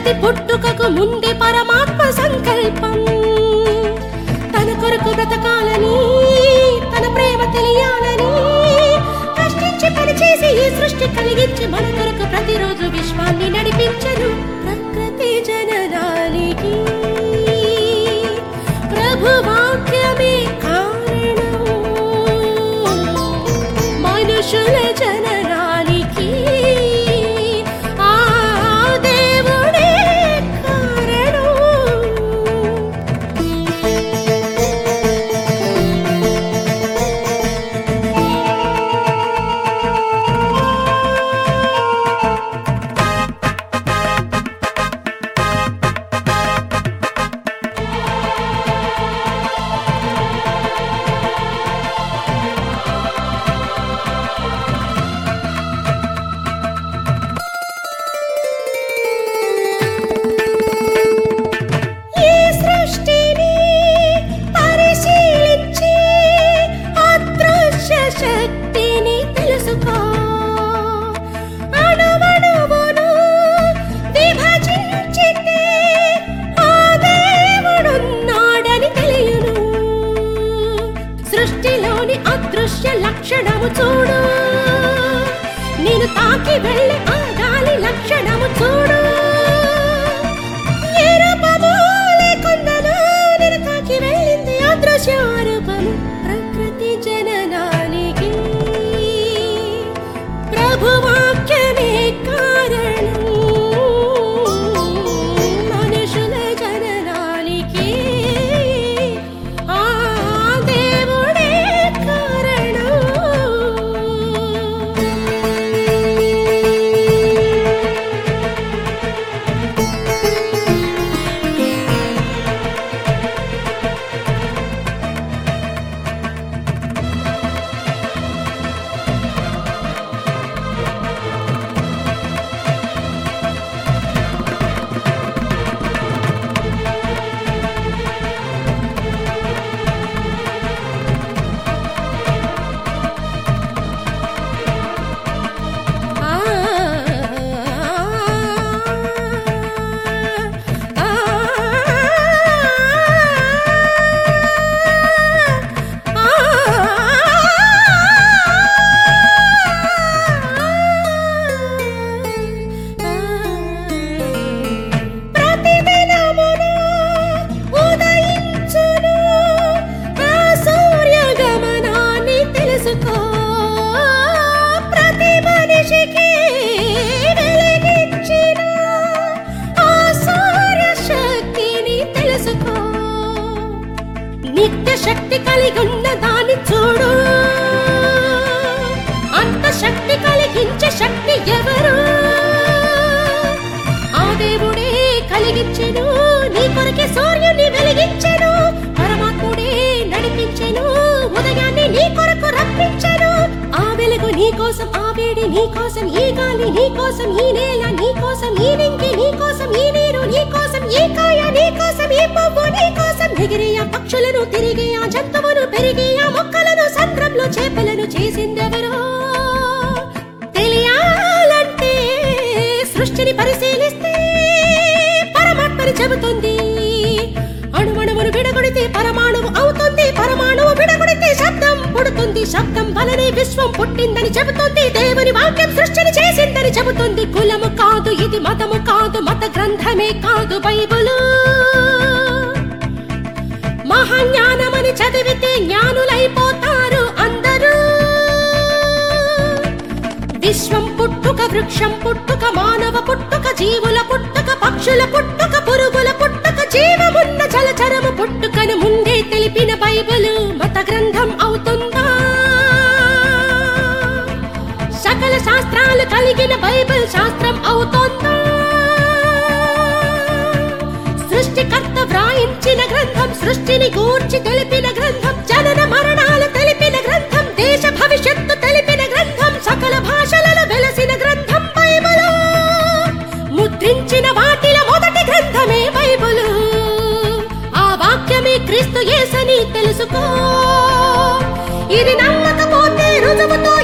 ప్రతి పుట్టుకకు ముందే పరమాత్మ సంకల్పం తన కొరకు బ్రతకాలని తన ప్రేమ తెలియాలని కష్టించి పనిచేసి ఈ సృష్టి కలిగించి మన కొరకు ప్రతిరోజు విశ్వాన్ని నడిపించను ప్రకృతి జననానికి ప్రభు వాక్యమే కారణం మనుషుల జననానికి ఆ దేవుడే కారణం ఈ సృష్టిని పరిశీలించి అదృశ్య శక్తిని తెలుసుకో అణువణువును విభజించితే ఆ దేవుడున్నాడని తెలియను సృష్టిలోని అదృశ్య లక్షణము చూడు నేను తాకి వెళ్ళి ఆ గాలి లక్షణము చూడు ఏ రూపము లేకుండాను నేను తాకి వెళ్ళింది అదృశ్య రూపము ప్రకృతి జననానికి ప్రభు వాక్యమే కారణం మనుషుల జననానికి ఆ దేవుడే కారణం ప్రతిదినమును ఉదయించును ఆ సూర్యగమనాన్ని తెలుసుకో ప్రతి మనిషికి వెలిగించిన ఆ సూర్య శక్తిని తెలుసుకో నిత్య శక్తి కలిగి ఉన్న దాన్ని చూడు అంత శక్తి కలిగించే శక్తి ఎవరు ఆ దేవుడే కలిగించెను నీ కొరకే సూర్యుని వెలిగించెను పరమాత్ముడే నడిపించెను ఉదయాన్ని నీ కొరకు రప్పించెను ఆ వెలుగు నీ కోసం ఆ వేడి నీ కోసం ఈ గాలి నీ కోసం ఈ నేల నీ కోసం ఈ నింగి నీ కోసం ఈ నీరు నీ కోసం ఈ కాయ నీ కోసం ఈ పువ్వు నీ కోసం ఎగిరే ఆ పక్షులను తిరిగే ఆ జంతువును పెరిగే ఆ మొక్కలను సంద్రంలో చేపలను చేసిందెవరో తెలియాలంటే సృష్టిని పరిశీలిస్తే పరమాత్మని చెబుతుంది అణువణువును విడగొడితే పరమాణువు అవుతుంది పరమాణువు విడగొడితే శబ్దం పుడుతుంది శబ్దం వలనే విశ్వం పుట్టిందని చెబుతుంది దేవుని వాక్యం సృష్టిని చేసిందని చెబుతుంది కులము కాదు ఇది మతము కాదు మత గ్రంథమే కాదు బైబులు మహాజ్ఞానమని చదివితే జ్ఞానులైపోతారు అందరూ విశ్వం పుట్టుక వృక్షం పుట్టుక మానవ పుట్టుక జీవుల పుట్టుక పక్షుల పుట్టుక పురుగుల పుట్టుక జీవమున్న చలచరము పుట్టుకను ముందే తెలిపిన బైబిలు మత గ్రంథం అవుతుందా సకల శాస్త్రాలు కలిగిన బైబిల్ శాస్త్రం అవుతుందా సృష్టికర్త వ్రాయించిన గ్రంథం సృష్టిని గూర్చి తెలిపిన గ్రంథం జనన మరణాలు తెలిపిన గ్రంథం దేశ భవిష్యత్తు తెలిపిన గ్రంథం సకల భాషలలో వెలసిన గ్రంథం బైబిలు ముద్రించిన వాటిలో మొదటి గ్రంథమే బైబిలు ఆ వాక్యమే క్రీస్తు యేసని తెలుసుకో ఇది నమ్మకపోతే రుజువుతో